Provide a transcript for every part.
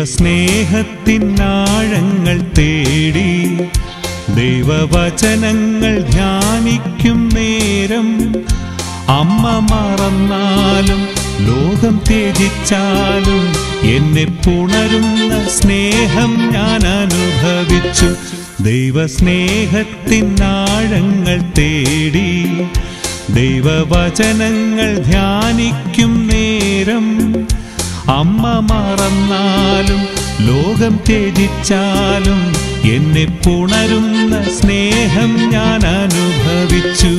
ദൈവസ്നേഹത്തിനാഴങ്ങൾ തേടി ദൈവവചനങ്ങൾ ധ്യാനിക്കും നേരം അമ്മ മറന്നാലും ലോകം ത്യജിച്ചാലും എന്നെ പുണരുന്ന സ്നേഹം ഞാൻ അനുഭവിച്ചു ദൈവസ്നേഹത്തിനാഴങ്ങൾ തേടി ദൈവവചനങ്ങൾ ധ്യാനിക്കും നേരം അമ്മ മറന്നാലും ലോകം ത്യജിച്ചാലും എന്നെ പുണരുന്ന സ്നേഹം ഞാൻ അനുഭവിച്ചു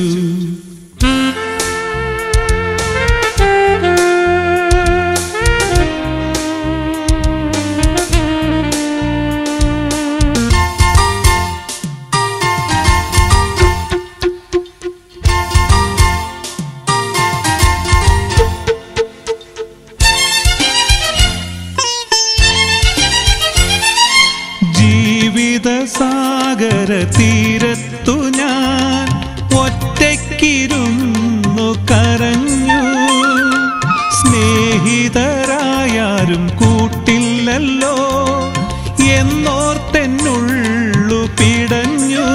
ജീവിത സാഗര തീരത്തു ഞാൻ ഒറ്റയ്ക്കിരുന്നു കരഞ്ഞു സ്നേഹിതരായാരും കൂട്ടില്ലല്ലോ എന്നോർത്തെന്നുള്ളു പിടഞ്ഞു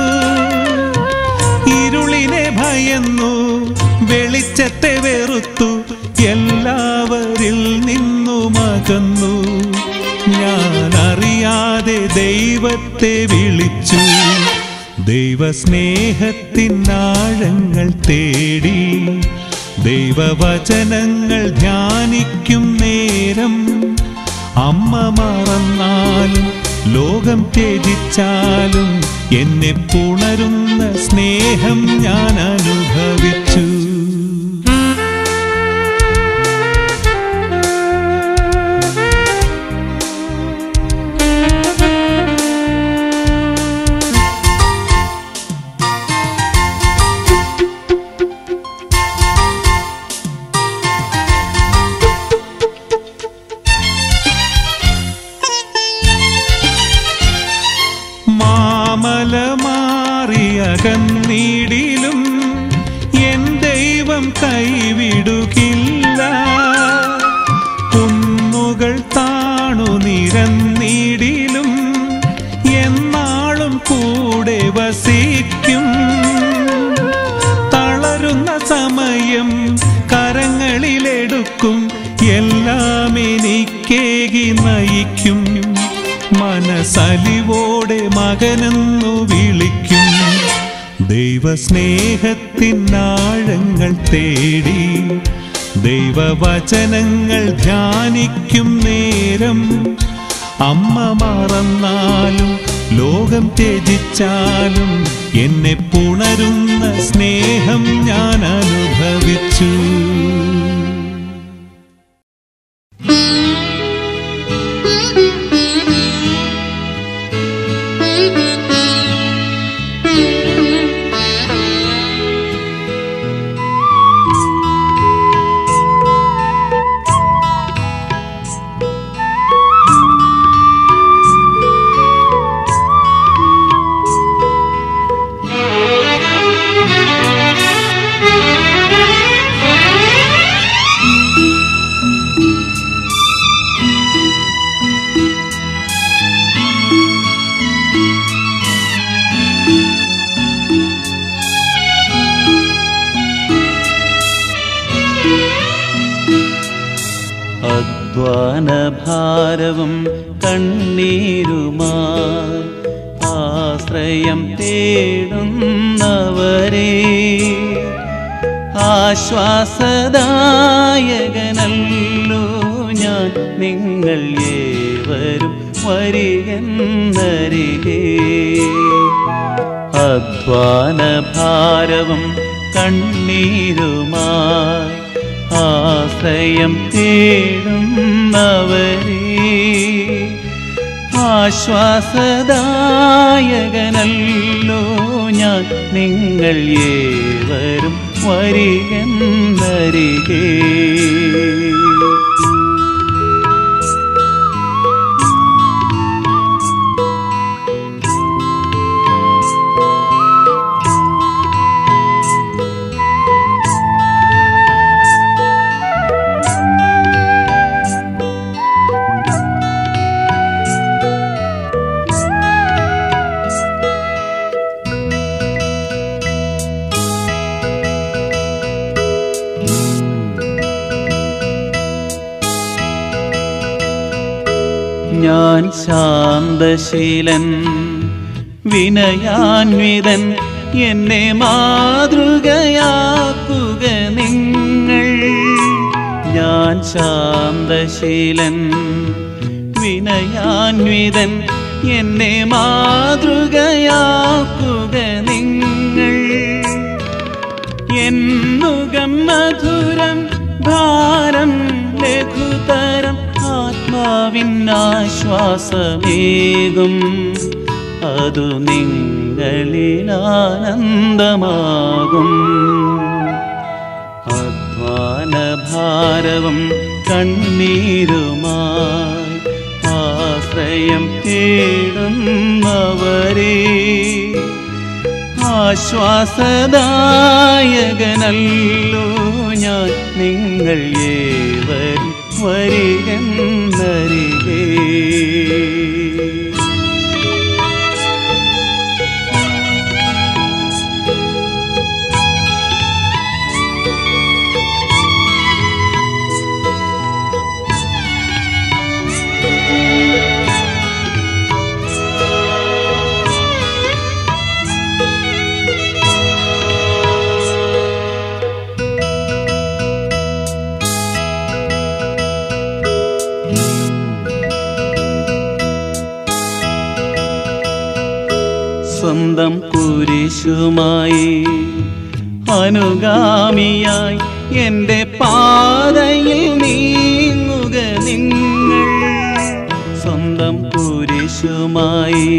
ഇരുളിനെ ഭയന്നു വെളിച്ചത്തെ വെറുത്തു എല്ലാവരിൽ നിന്നും അകന്നു ഞാൻ അറിയാതെ ദൈവത്തെ വിളിച്ചു ദൈവസ്നേഹത്തിനാഴങ്ങൾ തേടി ദൈവവചനങ്ങൾ ധ്യാനിക്കും നേരം അമ്മ മറന്നാലും ലോകം ത്യജിച്ചാലും എന്നെ പുണരുന്ന സ്നേഹം ഞാൻ അനുഭവിച്ചു മാമല മാറിയകന്നീടിലും എൻ ദൈവം കൈവിടുകില്ല കുന്നുകൾ താണു നിരന്നീടിലും എന്നാളും കൂടെ വസിക്കും തളരുന്ന സമയം കരങ്ങളിലെടുക്കും എല്ലാം എനിക്കേകി നയിക്കും മനസലിവോടെ മകനെന്നു വിളിക്കും ദൈവസ്നേഹത്തിനാഴങ്ങൾ തേടി ദൈവവചനങ്ങൾ ധ്യാനിക്കും നേരം അമ്മ മറന്നാലും ലോകം ത്യജിച്ചാലും എന്നെ പുണരുന്ന സ്നേഹം ഞാൻ അനുഭവിച്ചു അധ്വാനഭാരവും കണ്ണീരുമായി ആശ്രയം തേടുന്നവരെ ആശ്വാസദായകനല്ലോ ഞാൻ നിങ്ങൾ ഏവരും വരികന്നരികെ അധ്വാനഭാരവും കണ്ണീരുമായി ആശ്രയം തേടുന്നവരെ ആശ്വാസദായകനല്ലോ ഞാൻ നിങ്ങൾ ഏവരും വരികന്നരികെ ശാന്തശീലൻ വിനയാന്വിതൻ എന്നെ മാതൃകയാക്കുക നിങ്ങൾ ഞാൻ ശാന്തശീലൻ വിനയാന്വിതൻ എന്നെ മാതൃകയാക്കുക നിങ്ങൾ എന്നുകം മധുരം ഭാരം ലഘുതരം ആത്മാവിനാശ്വാസമേകും അതു നിങ്ങളിൽ ആനന്ദമാകും അധ്വാനഭാരവും കണ്ണീരുമായി ആശ്രയം തേടുന്നവരെ ആശ്വാസദായകനല്ലോ ഞാൻ നിങ്ങൾ ഏവരും വരികന്നരികേ സ്വന്തം കുരിശുമായി അനുഗാമിയായി എൻ്റെ പാതയിൽ നീങ്ങുക നിങ്ങൾ സ്വന്തം കുരിശുമായി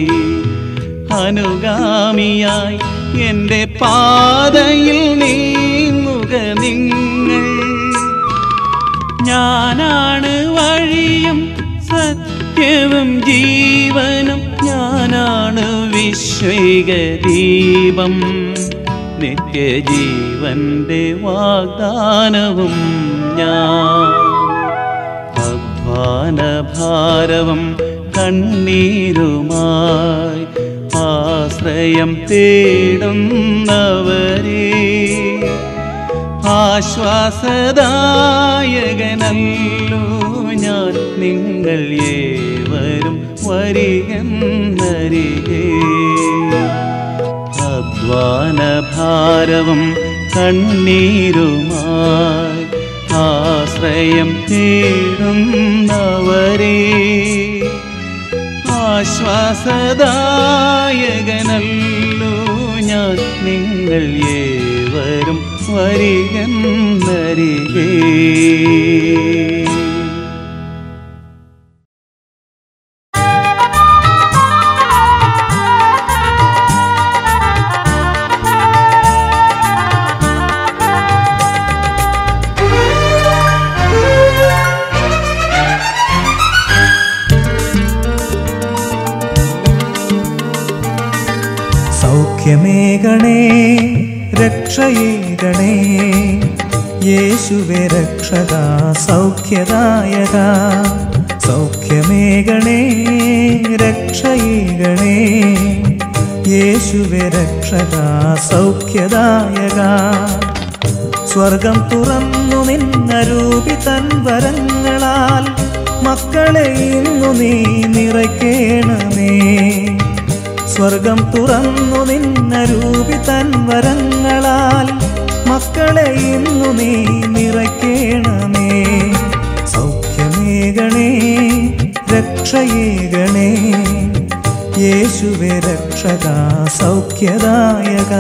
അനുഗാമിയായി എൻ്റെ പാതയിൽ നീങ്ങുക നിങ്ങൾ ഞാനാണ് വഴിയും സത്യവും ജീവനും ഞാനാണ് വിശ്വൈക ദീപം നിത്യജീവന്റെ വാഗ്ദാനവും ഞാൻ അധ്വാനഭാരവും കണ്ണീരുമായി ആശ്രയം തേടുന്നവരെ ആശ്വാസദായകനല്ലോ ഞാൻ നിങ്ങൾ ഏവരും വരികന്നരികേ അധ്വാനഭാരവും കണ്ണീരുമായി ആശ്രയം തേടുന്നവരെ ആശ്വാസദായകനല്ലോ ഞാൻ നിങ്ങൾ ഏവരും വരികന്നരികേ സൗഖ്യമേകണേ രക്ഷയേകണേ യേശുവെ രക്ഷക സൗഖ്യദായക സൗഖ്യമേകണേ രക്ഷയേകണേ യേശുവെ രക്ഷക സൗഖ്യദായക സ്വർഗം തുറന്നു നിന്നരൂപി തൻ വരങ്ങളാൽ മക്കളെ ഇന്നു നീ നിറയ്ക്കേണമേ സ്വർഗം തുറന്നു നിന്നരൂപി തൻ വരങ്ങളാൽ മക്കളെ ഇന്നു നീ നിറയ്ക്കേണമേ സൗഖ്യമേകണേ രക്ഷയേകണേ യേശുവെ രക്ഷക സൗഖ്യദായക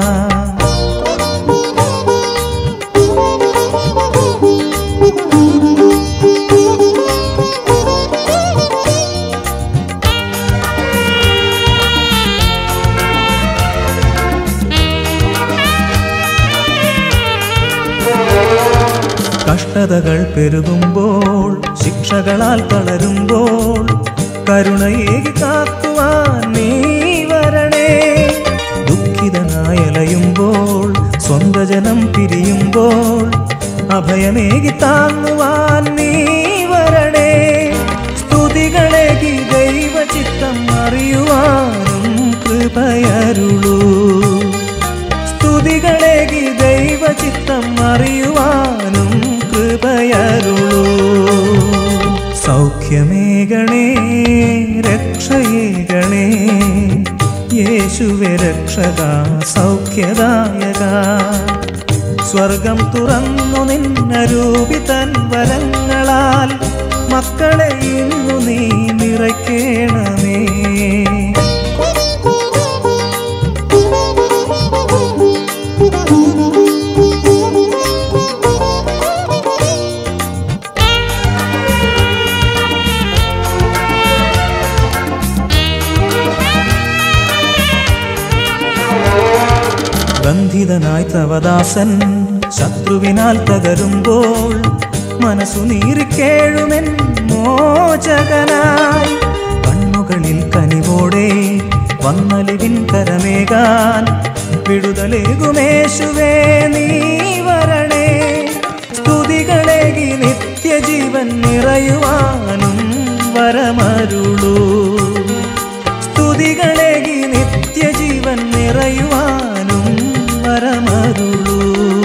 കഷ്ടതകൾ പെരുകുമ്പോൾ ശിക്ഷകളാൽ തളരുമ്പോൾ കരുണയേകി കാക്കുവാൻ നീ വരണേ ദുഃഖിതനായലയുമ്പോൾ സ്വന്ത ജനം പിരിയുമ്പോൾ അഭയമേകി താങ്ങുവാൻ നീ വരണേ സ്തുതികളേകി ദൈവചിത്തം അറിയുവാനും കൃപയരുളൂ സ്തുതികളേകി ദൈവചിത്തം അറിയുവാനും കൃപയരുളൂ സൗഖ്യമേകണേ രക്ഷയേകണേ യേശുവെ രക്ഷക സൗഖ്യദായക സ്വർഗം തുറന്നു നിന്നരൂപി തൻ വരങ്ങളാൽ മക്കളെ ഇന്നു നീ നിറയ്ക്കണമേ ബന്ധിതനായി തവദാസൻ ശത്രുവിനാൽ തകരുമ്പോൾ മനസ്സു നീറിക്കേഴുമെൻ മോചകനായി കണ്ണുകളിൽ കനിവോടെ വന്നലിവിൻ കരമേകാൻ വിടുതലേകുമേശുവേ നീ വരണേ സ്തുതികളേകി നിത്യജീവൻ നിറയുവാനും വരമരുളൂ സ്തുതികളേകി നിത്യജീവൻ നിറയുവാനും വരമരുളൂ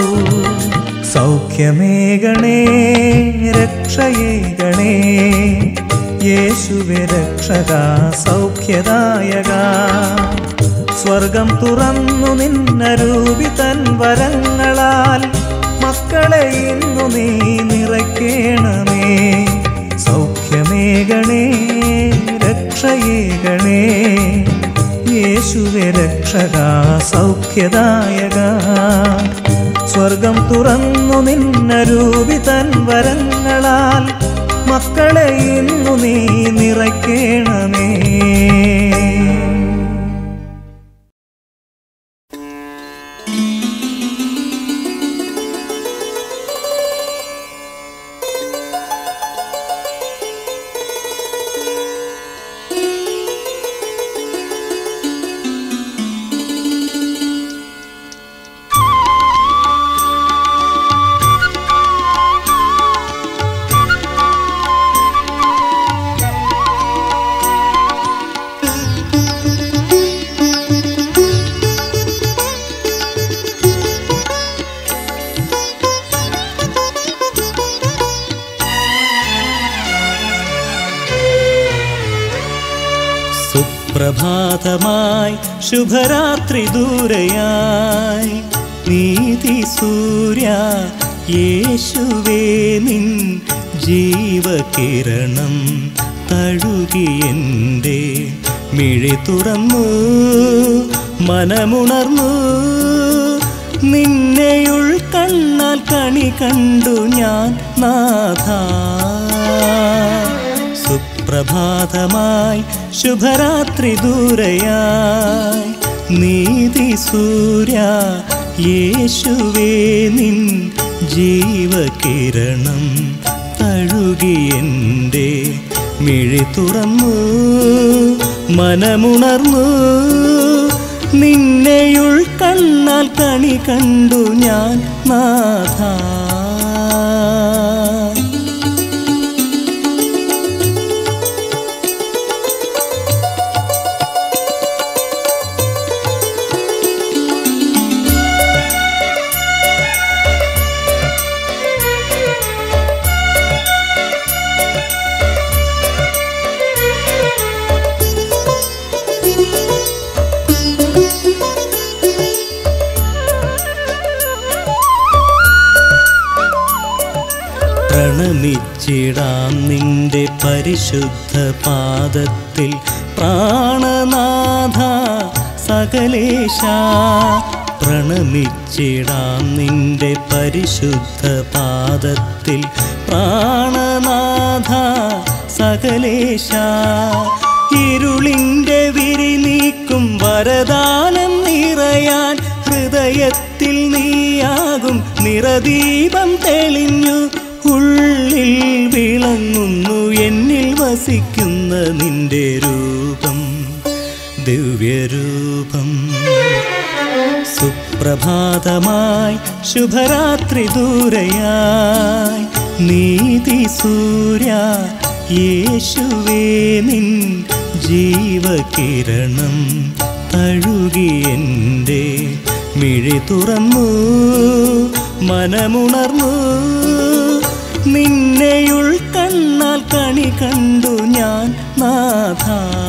സൗഖ്യമേകണേ രക്ഷയേകണേ യേശുവെ രക്ഷക സൗഖ്യദായക സ്വർഗം തുറന്നു നിന്നരൂപി തൻ വരങ്ങളാൽ മക്കളെ ഇന്നു നീ നിറയ്ക്കണമേ സൗഖ്യമേകണേ രക്ഷയേകണേ യേശുവെ രക്ഷക സൗഖ്യദായക സ്വർഗം തുറന്നു നിന്നരൂപി തൻ വരങ്ങളാൽ മക്കളെ ഇന്നു നീ നിറയ്ക്കണമേ സുപ്രഭാതമായി ശുഭരാത്രി ദൂരയായി നീതി സൂര്യ യേശുവേ നിൻ ജീവകിരണം തഴുകി എൻ്റെ മിഴി തുറന്നു മനമുണർന്നു നിന്നെയുൾ കണ്ണാൽ കണി കണ്ടു ഞാൻ നാഥ സുപ്രഭാതമായി ശുഭരാത്രി ദൂരയായി നീതി സൂര്യ യേശുവേ നിൻ ജീവകിരണം തഴുകി എൻ്റെ മിഴി തുറന്നു മനമുണർന്നു നിന്നെയുൾ കണ്ണാൽ കണി കണ്ടു ഞാൻ നാഥ പ്രണമിച്ചിടാം നിന്റെ പരിശുദ്ധ പാദത്തിൽ പ്രാണനാഥ സകലേശ പ്രണമിച്ചിടാം നിന്റെ പരിശുദ്ധ പാദത്തിൽ പ്രാണനാഥ സകലേശ ഇരുളിൻ്റെ വിരി നീക്കും വരദാനം നിറയാൻ ഹൃദയത്തിൽ നീയാകും നിറദീപം തെളിഞ്ഞു ഉള്ളിൽ വിളങ്ങുന്നു എന്നിൽ വസിക്കുന്ന നിന്റെ രൂപം ദിവ്യരൂപം സുപ്രഭാതമായി ശുഭരാത്രി ദൂരയായി നീതി സൂര്യ യേശുവേ നിൻ ജീവകിരണം തഴുകി എൻ്റെ മിഴി തുറന്നു മനമുണർന്നു നിന്നെയുൾ കണ്ണാൽ കണി കണ്ടു ഞാൻ നാഥ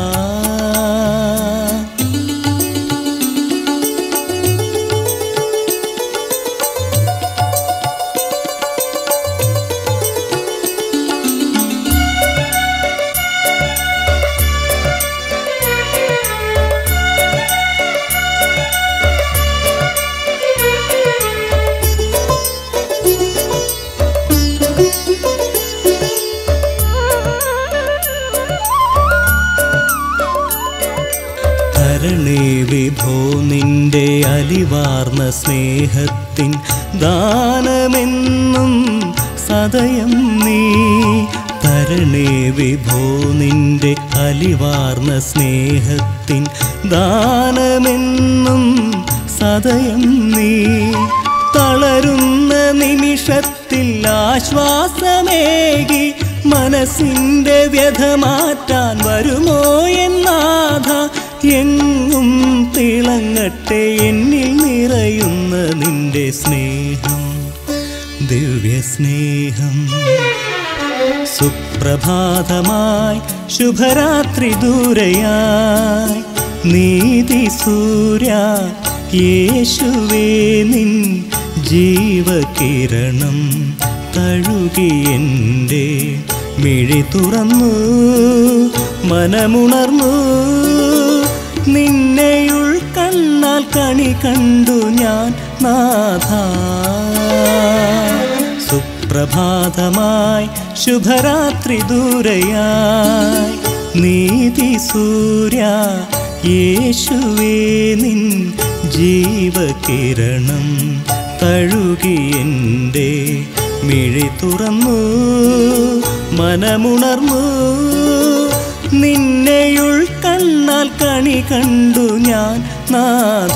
ധരണേ വിഭോ നിന്റെ അലിവാർന്ന സ്നേഹത്തിൻ ദാനമെന്നും സദയം നീ തരണേ വിഭോ നിന്റെ അലിവാർന്ന സ്നേഹത്തിൻ ദാനമെന്നും സദയം നീ തളരുന്ന നിമിഷത്തിൽ ആശ്വാസമേകി മനസ്സിൻ്റെ വ്യഥ മാറ്റാൻ വരുമോ എന്നാഥ എങ്ങും തിളങ്ങട്ടെ എന്നിൽ നിറയുന്ന നിന്റെ സ്നേഹം ദിവ്യ സ്നേഹം സുപ്രഭാതമായി ശുഭരാത്രി ദൂരയായി നീതി സൂര്യ യേശുവേ നിൻ ജീവകിരണം തഴുകി എൻ്റെ മിഴി തുറന്നു മനമുണർന്നു നിന്നെയുൾ കണ്ണാൽ കണി കണ്ടു ഞാൻ നാഥ സുപ്രഭാതമായി ശുഭരാത്രി ദൂരയായി നീതി സൂര്യ യേശുവേ നിൻ ജീവകിരണം തഴുകി എൻ്റെ മിഴി തുറന്നു മനമുണർന്നു നിന്നെയുൾ കണ്ണാൽ കണി കണ്ടു ഞാൻ നാഥ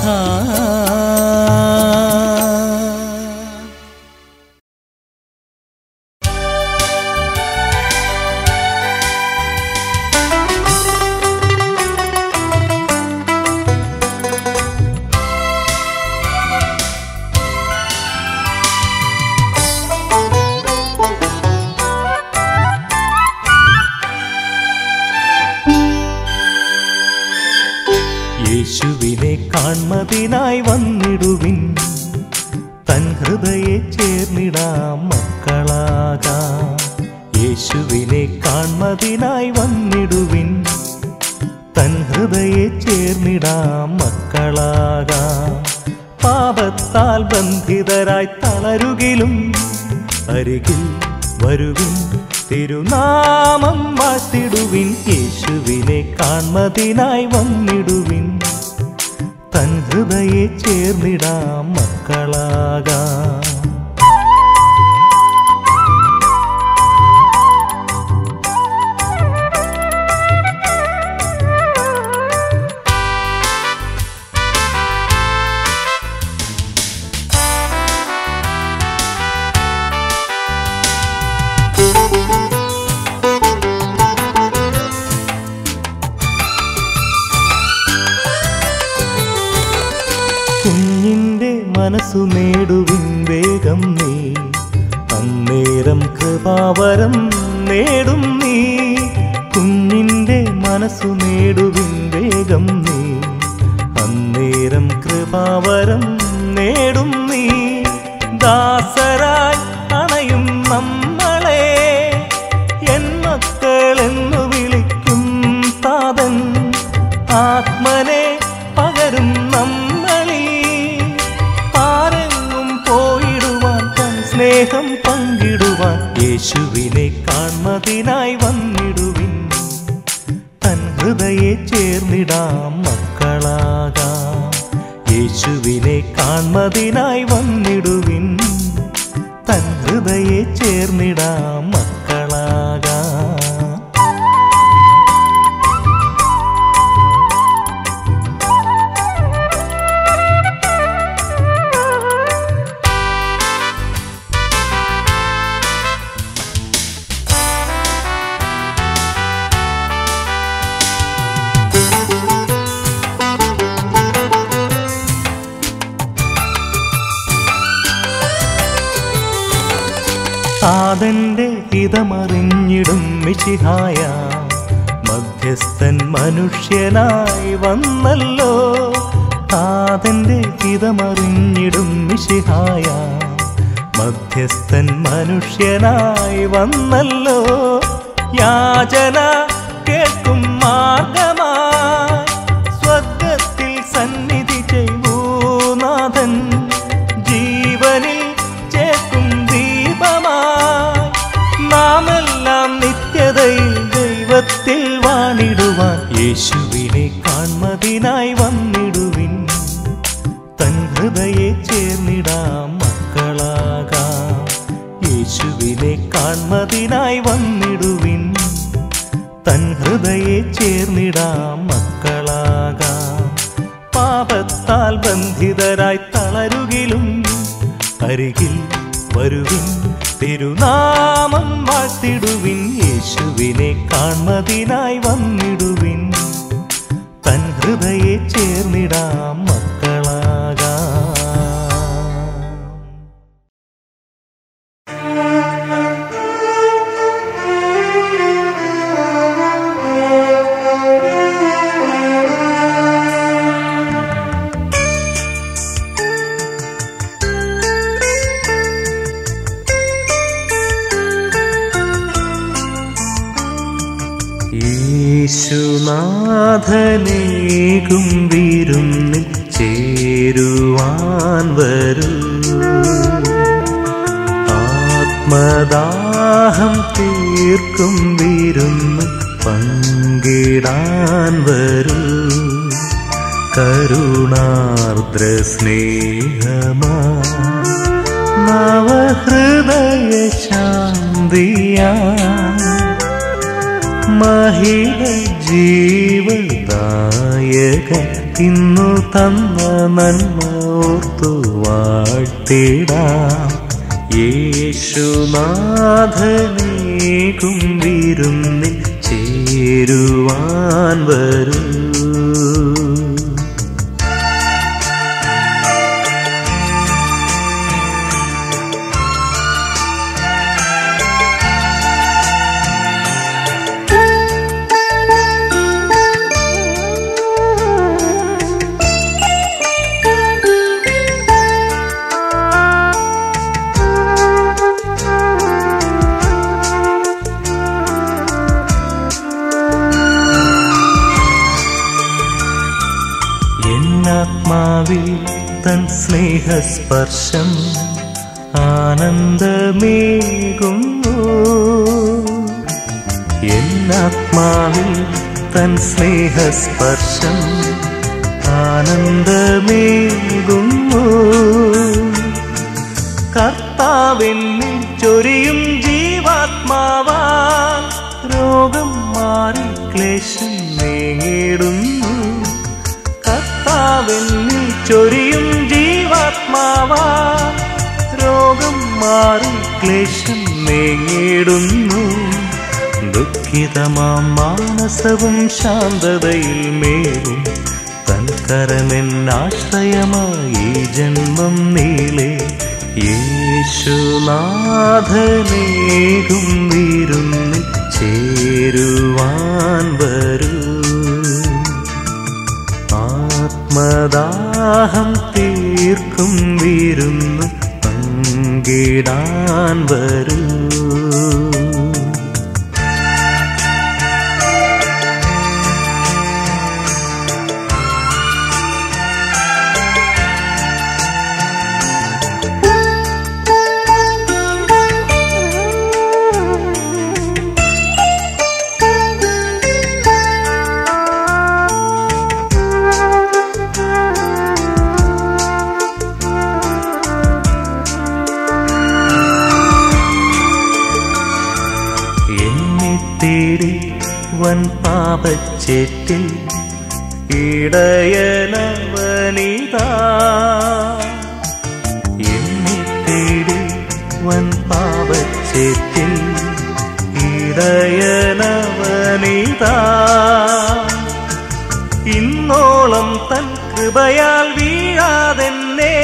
യേശുവിനെ കാൺമതിനായി വന്നിടുവിൻ തൻ ഹൃദയെ ചേർന്നിടാം മക്കളാകാം യേശുവിനെ കാൺമതിനായി വന്നിടുവിൻ തൻ ഹൃദയെ ചേർന്നിടാം മക്കളാകാം പാപത്താൽ ബന്ധിതരായി തളരുകിലും അരികിൽ വരുവിൻ തിരുനാമം വാഴ്ത്തിടുവിൻ യേശുവിനെ കാൺമതിനായി വന്നിടുവിൻ തൻ ഹൃദയെ ചേർന്നിടാം മക്കളാകാം കുഞ്ഞിൻ്റെ മനസ്സു നേടുവിൻ വേഗം നീ അന്നേരം കൃപാവരം നേടും നീ കുഞ്ഞിൻ്റെ മനസ്സു നേടുവിൻ വേഗം നീ അന്നേരം കൃപാവരം നേടും നീ ദാസരായി അണയും നമ്മളെ എൻ മക്കളെന്നു വിളിക്കും താതൻ ആത്മനെ പകരും നമ്മളിൽ പാരെങ്ങും പോയിടുവാൻ തൻ സ്നേഹം പങ്കിടുവാൻ യേശുവിനെ കാൺമതിനായി വന്നിടുവിൻ തൻ ഹൃദയെ ചേർന്നിടാം മക്കളാകാം യേശുവിനെ കാൺമതിനായി വന്നിടുവിൻ തൻ ഹൃദയെ ചേർന്നിടാം മക്കളാകാം താതന്റെ ഹിതമറിഞ്ഞിടും മിശിഹായ മധ്യസ്ഥൻ മനുഷ്യനായി വന്നല്ലോ താതന്റെ ഹിതമറിഞ്ഞിടും മിശിഹായ മധ്യസ്ഥൻ മനുഷ്യനായി വന്നല്ലോ യാചന കേൾക്കും മാർഗമായി സ്വർഗത്തിൽ സന്നിധി ചെയ്യൂനാഥൻ ജീവനിൽ ചേർക്കും ദീപമായി നാമെല്ലാം നിത്യതയിൽ ദൈവത്തിൽ വാണിടുവാൻ യേശുവിനെ കാൺമതിനായി വന്നിടുവിൻ തൻ ഹൃദയെ ചേർന്നിടാം മക്കളാകാം യേശുവിനെ കാൺമതിനായി വന്നിടുവിൻ തൻ ഹൃദയെ ചേർന്നിടാം മക്കളാകാം പാപത്താൽ ബന്ധിതരായി തളരുകിലും അരികിൽ വരുവിൻ തിരുനാമം വാഴ്ത്തിടുവിൻ യേശുവിനെ കാൺമതിനായി വന്നിടുവിൻ തൻ ഹൃദയെ ചേർന്നിടാം മക്കളാകാം യേശുനാഥനേകും വിരുന്നിൽ ചേരുവാൻ വരൂ ആത്മദാഹം തീർക്കും വിരുന്ന് പങ്കിടാൻ വരൂ കരുണാർദ്ര സ്നേഹമാ നവഹൃദയ ശാന്തിയാ മഹിള ജീവദായക ഇന്നു തന്ന നന്മ ഓർത്തു വാഴ്ത്തിടാം യേശുനാഥനേകും വിരുന്നിൽ ചേരുവാൻ വരൂ എന്നാത്മാവിൽ തൻ സ്നേഹസ്പർശം ആനന്ദമേകുന്നു എന്നാത്മാവിൽ തൻ സ്നേഹസ്പർശം ആനന്ദമേകുന്നു കർത്താവെന്നിൽ ചൊരിയും ജീവാത്മാവാൽ രോഗം മാറി ക്ലേശം നേടുന്നു കർത്താവെന്നിൽ ചൊരിയും ജീവാത്മാവാൽ രോഗം മാറി ക്ലേശം നേടുന്നു ദുഃഖിതമാം മാനസവും ശാന്തതയിൽ മേവും തൻകരമെന്നാശ്രയമായി ഈ ജന്മം നീളെ യേശുനാഥനേകും വിരുന്നിൽ ചേരുവാൻ വരൂ ആത്മദാഹം തീർക്കും വിരുന്ന് പങ്കിടാൻ വരൂ എന്നെ തേടി വൻ പാപച്ചേറ്റിൽ ഇടയനവനിതാ എന്നെ തേടി വൻ പാപച്ചേറ്റിൽ ഇടയനവനിതാ ഇന്നോളം തൻ കൃപയാൽ വീഴാതെന്നെ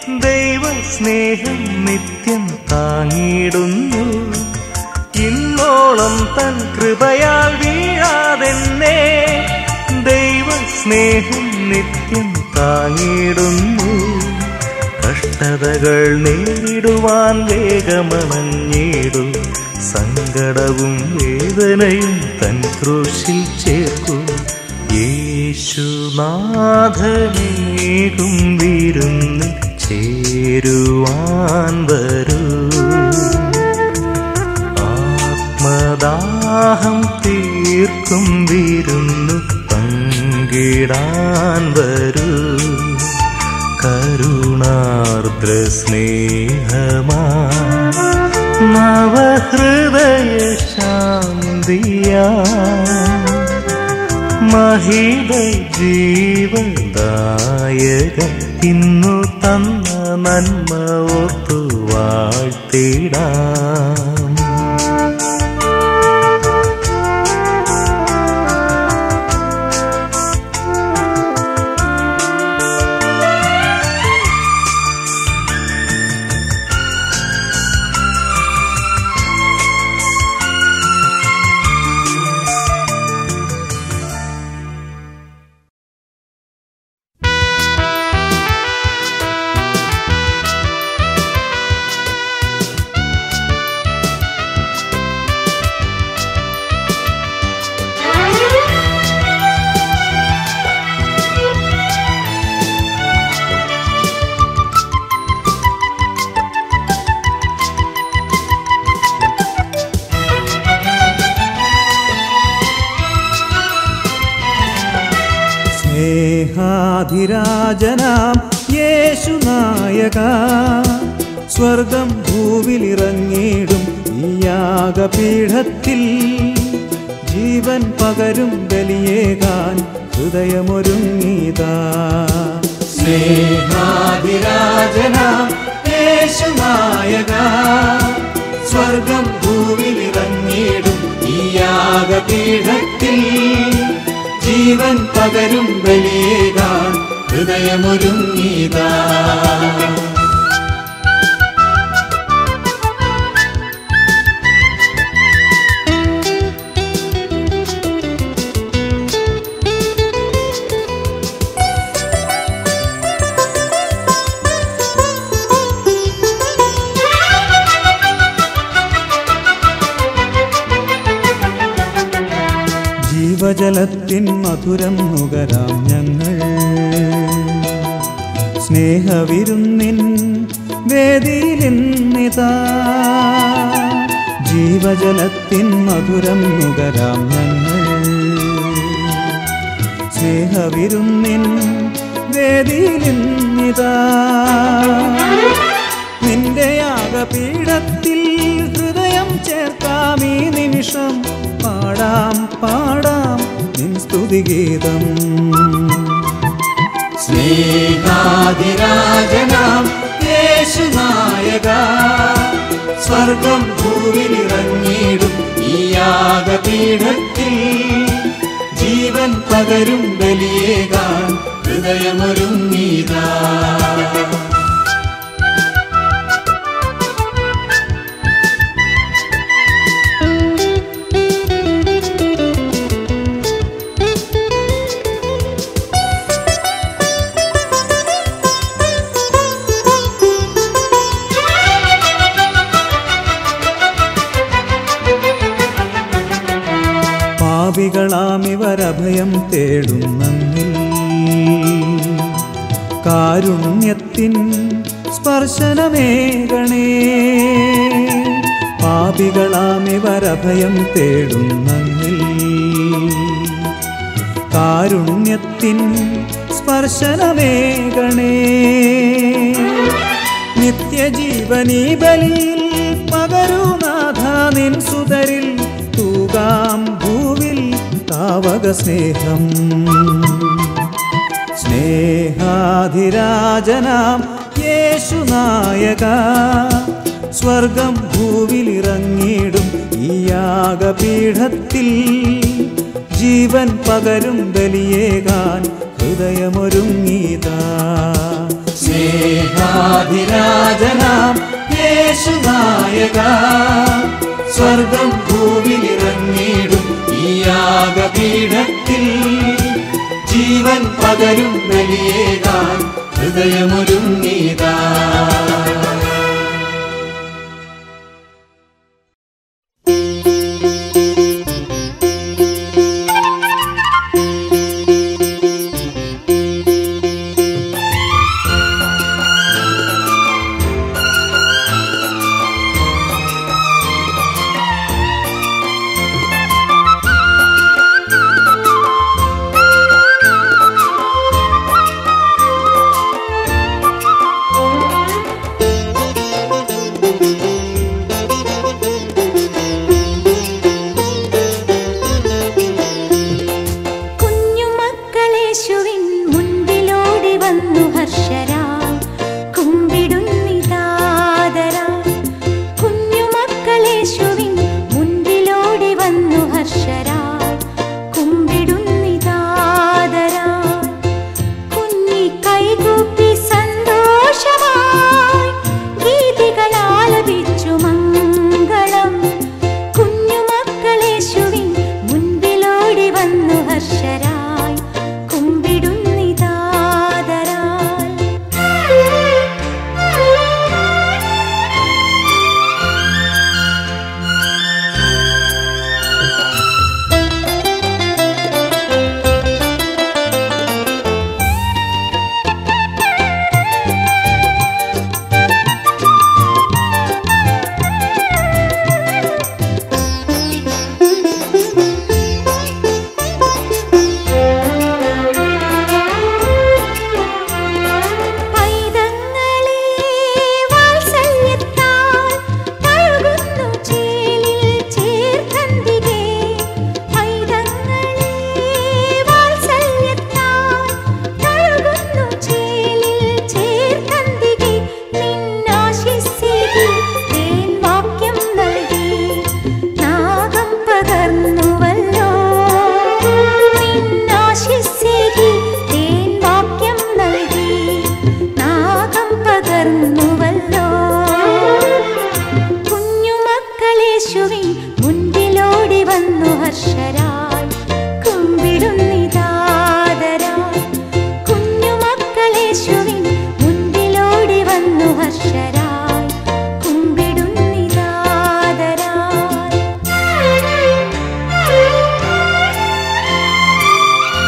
ദൈവ സ്നേഹം നിത്യം താങ്ങിടുന്നു ഇന്നോ നിന്നോളം തൻ കൃപയാൽ വീഴാതെന്നെ ദൈവ സ്നേഹം നിത്യം താങ്ങിടുന്നു കഷ്ടതകൾ നേരിടുവാൻ വേഗമണഞ്ഞിടും സങ്കടവും വേദനയും തൻ ക്രൂശിൽ ചേർക്കും യേശുനാഥനേകും വിരുന്ന് ചേരുവാൻ വരൂ ആത്മദാഹം തീർക്കും വിരുന്നു പങ്കിടാൻ വരൂ കരുണാർദ്ര സ്നേഹമാ നവഹൃദയ ശാന്തിയാ മഹിത ജീവദായക ഇന്നു തന്ന നന്മ ഓർത്തു വാഴ്ത്തിടാം സ്നേഹാധിരാജനാം യേശുനായക സ്വർഗം ഭൂവിലിറങ്ങിയിടും ഈ യാഗപീഠത്തിൽ ജീവൻ പകരും ബലിയേകാൻ ഹൃദയമൊരുങ്ങിതാ സ്നേഹാധിരാജനാം യേശുനായക സ്വർഗം ഭൂവിലിറങ്ങിയിടും ഈ യാഗപീഠത്തിൽ ജീവൻ പകരും ബലിയേകാൻ ഹൃദയമൊരുങ്ങിതാ ജീവജലത്തിൻ മധുരം നുകരാം ഞങ്ങൾ സ്നേഹവിരുന്നിൻ വേദിയിലിന്നിതാ ജീവജലത്തിൻ മധുരം നുകരാം ഞങ്ങൾ സ്നേഹവിരുന്നിൻ വേദിയിലിന്നിതാ നിന്റെ യാഗപീഠത്തിൽ ഹൃദയം ചേർക്കാം ഈ നിമിഷം പാടാം പാടാം നിൻ സ്തുതിഗീതം സ്നേഹാതിരാജനാം യേശുനായക സ്വർഗം ഭൂവിലിറങ്ങിയിടും ഈ യാഗപീഠത്തിൽ ജീവൻ പകരും ബലിയേകാൻ ഹൃദയമൊരുങ്ങിതാ പാപികളാമിവരഭയം തേടുന്നെങ്കിൽ കാരുണ്യത്തിൻ സ്പർശനമേകണേ പാപികളാമിവരഭയം തേടുന്നെങ്കിൽ കാരുണ്യത്തിൻ സ്പർശനമേകണേ നിത്യജീവനീ ബലിയിൽ പകരുനാഥ നിൻ സുതരിൽ തൂകാം ഭൂവിൽ താവക സ്നേഹം സ്നേഹാധിരാജനാം യേശുനായക സ്വർഗം ഭൂവിലിറങ്ങിയിടും ഈ യാഗപീഠത്തിൽ ജീവൻ പകരും ബലിയേകാൻ ഹൃദയമൊരുങ്ങിതാ സ്നേഹാധിരാജനാം യേശുനായക സ്വർഗം ഭൂവി ജീവൻ പകരും ബലിയേകാൻ ഹൃദയമൊരുങ്ങീതാ കുഞ്ഞുമക്കളേശുവിൻ മുൻപിലോടി വന്നു ഹർഷരായി കുമ്പിടുന്നിതാദരായി കുഞ്ഞുമക്കളേശുവിൻ മുൻപിലോടി വന്നു ഹർഷരായി കുമ്പിടുന്നിതാദരായി കുഞ്ഞി കൈകൂപ്പി സന്തോഷമായി ഗീതികൾ ആലപിച്ചു മംഗളം കുഞ്ഞുമക്കളേശുവിൻ മുൻപിലോടി വന്നു ഹർഷരായി കുമ്പിടുന്നിതാദരായി പൈതങ്ങളെ വാത്സല്യത്താൽ തഴുകുന്നു ചേലിൽ ചേർത്തന്തികെ പൈതങ്ങളെ വാത്സല്യത്താൽ തഴുകുന്നു ചേലിൽ ചേർത്തന്തികെ നിന്നാശിസ്സിൽ തേൻ വാക്യം നൽകി നാഗം പകർന്നുവല്ലോ നിന്നാശിസ്സിൽ തേൻ വാക്യം നൽകി നാഗം പകർന്നുവല്ലോ കുഞ്ഞുമക്കളേശുവിൻ മുൻപിലോടി വന്നു ഹർഷരായി കുമ്പിടുന്നിതാദരായി കുഞ്ഞുമക്കളേശുവിൻ മുൻപിലോടി വന്നു ഹർഷരായി കുമ്പിടുന്നിതാദരായി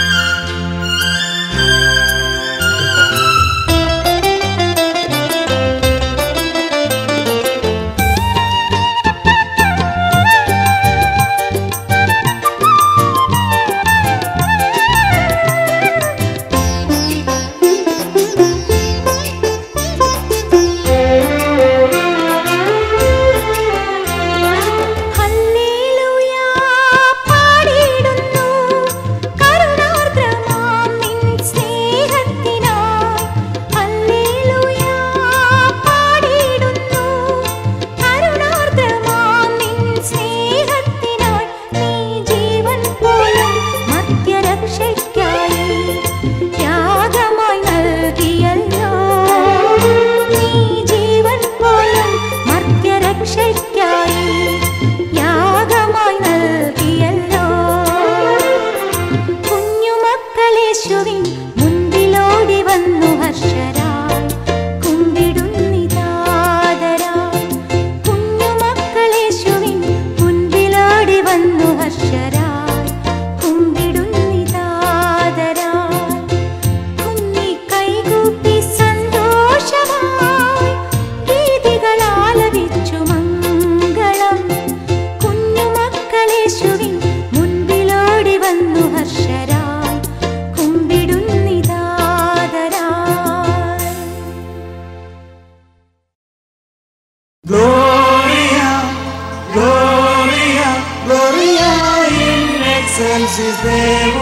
ഹല്ലേലൂയ പാടിയിടുന്നു കരുണാർദ്രമാം നിൻ സ്നേഹത്തിനായി ഹല്ലേലൂയ പാടിയിടുന്നു കരുണാർദ്രമാം നിൻ സ്നേഹത്തിനായി നീ ജീവൻ പോലും മധ്യരക്ഷയ്ക്കായി ത്യാഗമായി നൽകിയല്ലോ നീ ജീവൻ പോലും മധ്യരക്ഷയ്ക്കായി യാഗമായി നൽകിയല്ലോ കുഞ്ഞുമക്കളേശുവിൻ മുൻപിലോടി വന്നു ഹർഷരായി കുമ്പിടുന്നിതാദരായി കുഞ്ഞുമക്കളേശുവിൻ മുൻപിലോടി വന്നു ഹർഷരായി കുമ്പിടുന്നിതാദരായി കുഞ്ഞി കൈകൂപ്പി സന്തോഷമായി ഗീതികൾ ആലപിച്ചു മംഗളം കുഞ്ഞുമക്കളേശുവിൻ മുൻപിലോടി വന്നു ഹർഷരായി കുമ്പിടുന്നിതാദരായി Gloria, Gloria, Gloria in excelsis Deo.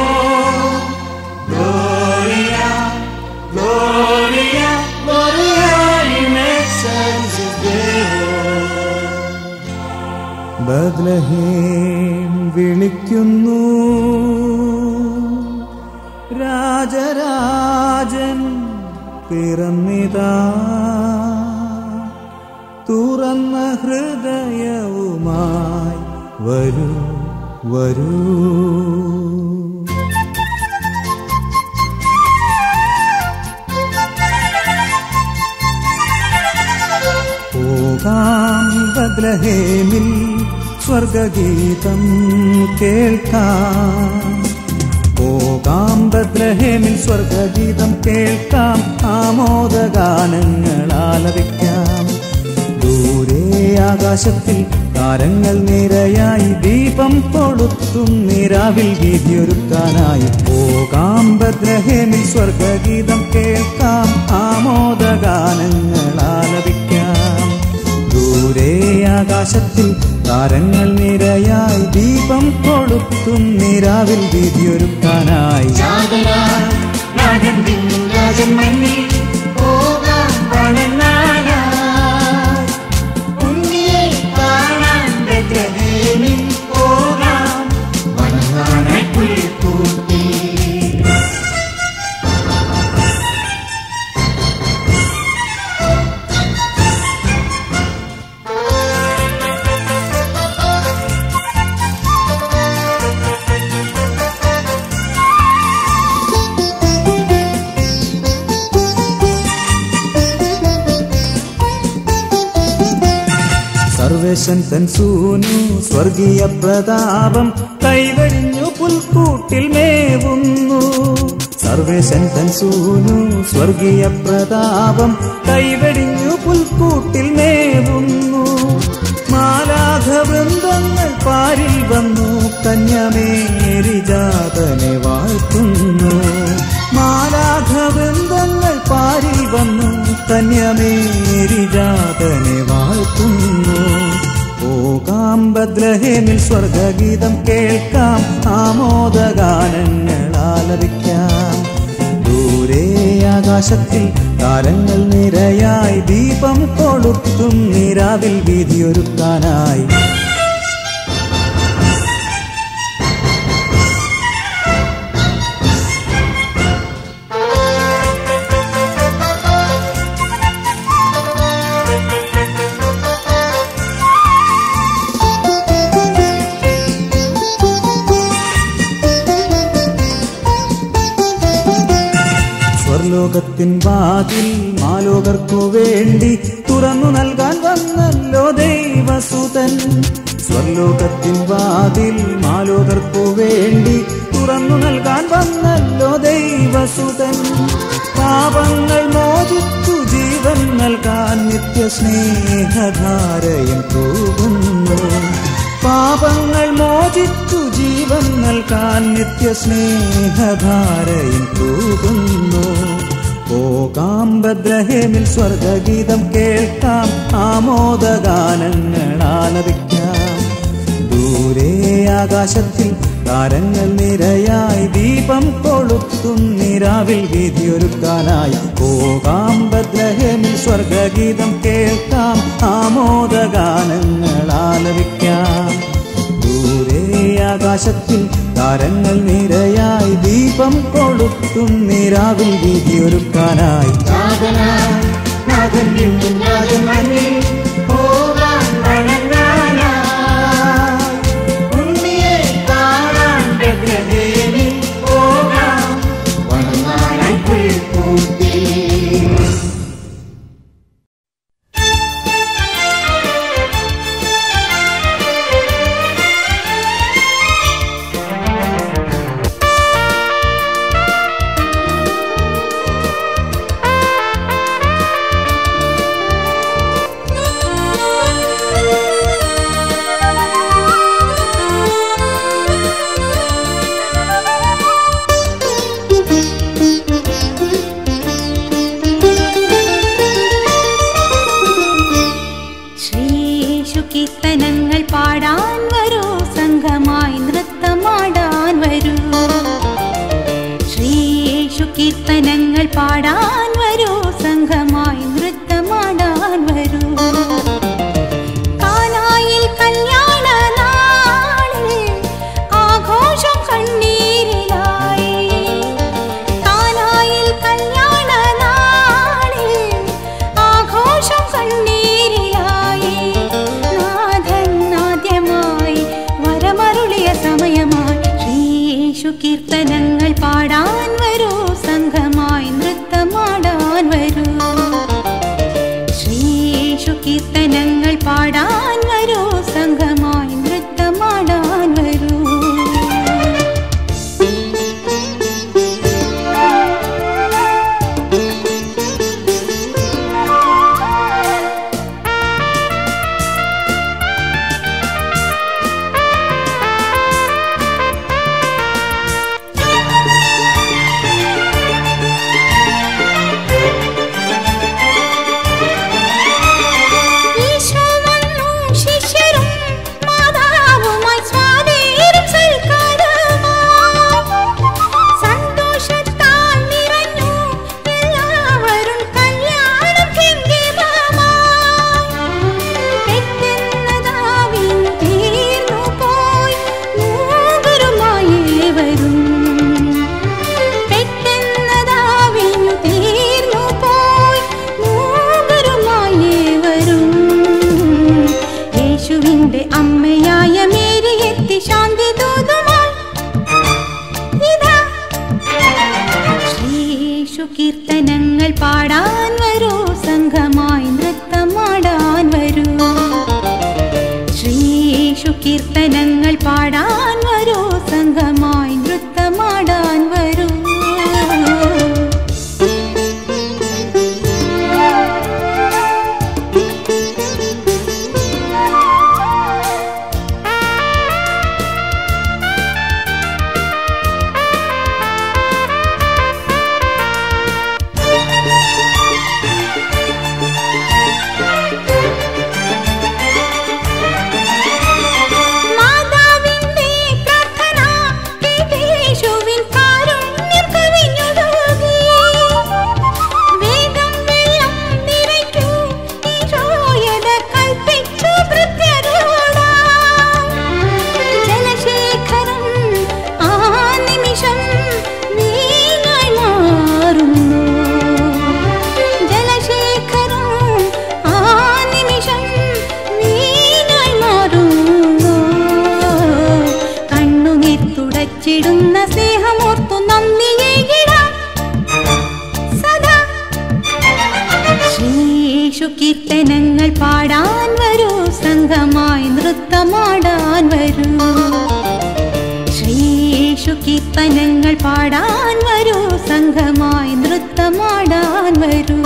Gloria, Gloria, Gloria in excelsis Deo. Bethlehem വിളിക്കുന്നു രാജരാജൻ പിറന്നിതാ തുറന്ന ഹൃദയവുമായി വരൂ വരൂ ബദ്ലഹേമിൽ സ്വർഗഗീതം കേൾക്കാം പോകാം ബദ്ലഹേമിൽ സ്വർഗഗീതം കേൾക്കാം ആമോദഗാനങ്ങൾ ആലപിക്കാം ദൂരെ ആകാശത്തിൽ താരങ്ങൾ നിരയായി ദീപം കൊളുത്തും നിരാവിൽ വീതിയൊരുക്കാനായി പോകാം ബദ്രഹേമിൽ സ്വർഗഗീതം കേൾക്കാം ആമോദഗാനങ്ങൾ ആലപിക്കാം ദൂരെ ആകാശത്തിൽ താരങ്ങൾ നിരയായി ദീപം കൊളുത്തും നിരാവിൽ വീതിയൊരുക്കാനായി സർവേശൻ തൻ സൂനു സ്വർഗീയ പ്രതാപം കൈവരിഞ്ഞു പുൽക്കൂട്ടിൽ മേവുന്നു സർവേശൻ തൻ സൂനു സ്വർഗീയ പ്രതാപം കൈവരിഞ്ഞു പുൽക്കൂട്ടിൽ മേവുന്നു മാലാഘ വൃന്ദങ്ങൾ പാരിൽ വന്നു കന്യമേരി ജാതനെ വാഴ്ത്തുന്നു മാലാഘ വൃന്ദങ്ങൾ പാരിൽ വന്നു കന്യമേരി ജാതനെ വാഴ്ത്തുന്നു പോകാം ബദ്രഹേമിൽ സ്വർഗഗീതം കേൾക്കാം ആമോദഗാനങ്ങൾ ആലപിക്കാം ദൂരെ ആകാശത്തിൽ താരങ്ങൾ നിരയായി ദീപം കൊളുത്തും നിരാവിൽ വീതിയൊരുക്കാനായി സ്വർലോകത്തിൻ വാതിൽ മാലോകർക്കു വേണ്ടി തുറന്നു നൽകാൻ വന്നല്ലോ ദൈവസുതൻ സ്വർലോകത്തിൻ വാതിൽ മാലോകർക്കു വേണ്ടി തുറന്നു നൽകാൻ വന്നല്ലോ ദൈവസുതൻ പാപങ്ങൾ മോചിച്ചു ജീവൻ നൽകാൻ നിത്യസ്നേഹധാരയും പോകുന്നു പാപങ്ങൾ മോചിച്ചു ജീവൻ നൽകാൻ നിത്യസ്നേഹധാരയും പോകുന്നു പോകാം ബദ്രഹേമിൽ സ്വർഗഗീതം കേൾക്കാം ആമോദഗാനങ്ങൾ ആലപിക്കാം ദൂരെ ആകാശത്തിൽ താരങ്ങൾ നിരയായി ദീപം കൊളുത്തും നിരാവിൽ വീതിയൊരുക്കാനായി പോകാം ബദ്രഹേമിൽ സ്വർഗഗീതം കേൾക്കാം ആമോദഗാനങ്ങൾ ആലപിക്കാം ദൂരെ ആകാശത്തിൽ താരങ്ങൾ നിരയായി ദീപം കൊളുത്തും നിരാവിൽ വീതിയൊരുക്കാനായി ശ്രീയേശു കീർത്തനങ്ങൾ പാടാൻ വരൂ സംഘമായി നൃത്തമാടാൻ വരൂ ശ്രീയേശു കീർത്തനങ്ങൾ പാടാൻ വരൂ സംഘമായി നൃത്തമാടാൻ വരൂ കാനായിൽ കല്യാണ നാളിൽ ആഘോഷം കണ്ണീരിലായി കാനായിൽ കല്യാണ നാളിൽ ആഘോഷം കണ്ണീരിലായി നാഥൻ ആദ്യമായി വരമരുളിയ സമയമായി ശ്രീയേശു കീർത്തനങ്ങൾ പാടാൻ വരൂ സംഘമായി ശ്രീയേശു കീർത്തനങ്ങൾ പാടാൻ വരൂ സംഘമായി നൃത്തമാടാൻ വരൂ ശ്രീയേശു കീർത്തനങ്ങൾ പാടാൻ വരൂ സംഘമായി നൃത്തമാടാൻ വരൂ മാതാവിന്റെ പ്രാർത്ഥന കേട്ടേശുവിൻ കാരുണ്യം കവിഞ്ഞൊഴുകി. വേഗം വെള്ളം നിറയ്ക്കൂ, ഈശോയത് കൽപ്പിച്ചു ഭൃത്യരോടായി. ജലശേഖരം ആ നിമിഷം വീഞ്ഞായി മാറുന്നു. ജലശേഖരം ആ നിമിഷം വീഞ്ഞായി മാറുന്നു. കണ്ണുനീർ തുടച്ചിടുന്ന സ്നേഹമോർത്തു നന്ദിയേകിടാം സദാ ശ്രീയേശു കീർത്തനങ്ങൾ പാടാൻ വരൂ സംഘമായി നൃത്തമാടാൻ വരൂ ശ്രീയേശു കീർത്തനങ്ങൾ പാടാൻ വരൂ സംഘമായി നൃത്തമാടാൻ വരൂ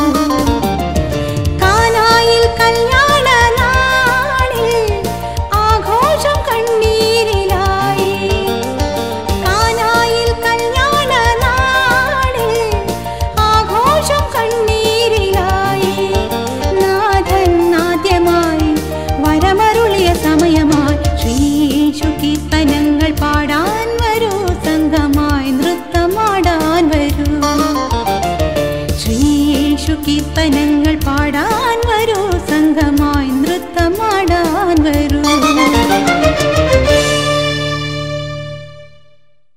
കാനായിൽ കല്യാണ നാളിൽ ആഘോഷം കണ്ണീരിലായി കാനായിൽ കല്യാണ നാളിൽ ആഘോഷം കണ്ണീരിലായി നാഥൻ ആദ്യമായി വരമരുളിയ സമയമായി ശ്രീയേശു കീർത്തനങ്ങൾ പാടാൻ വരൂ സംഘമായി നൃത്തമാടാൻ വരൂ ശ്രീയേശു കീർത്തനങ്ങൾ പാടാൻ വരൂ സംഘം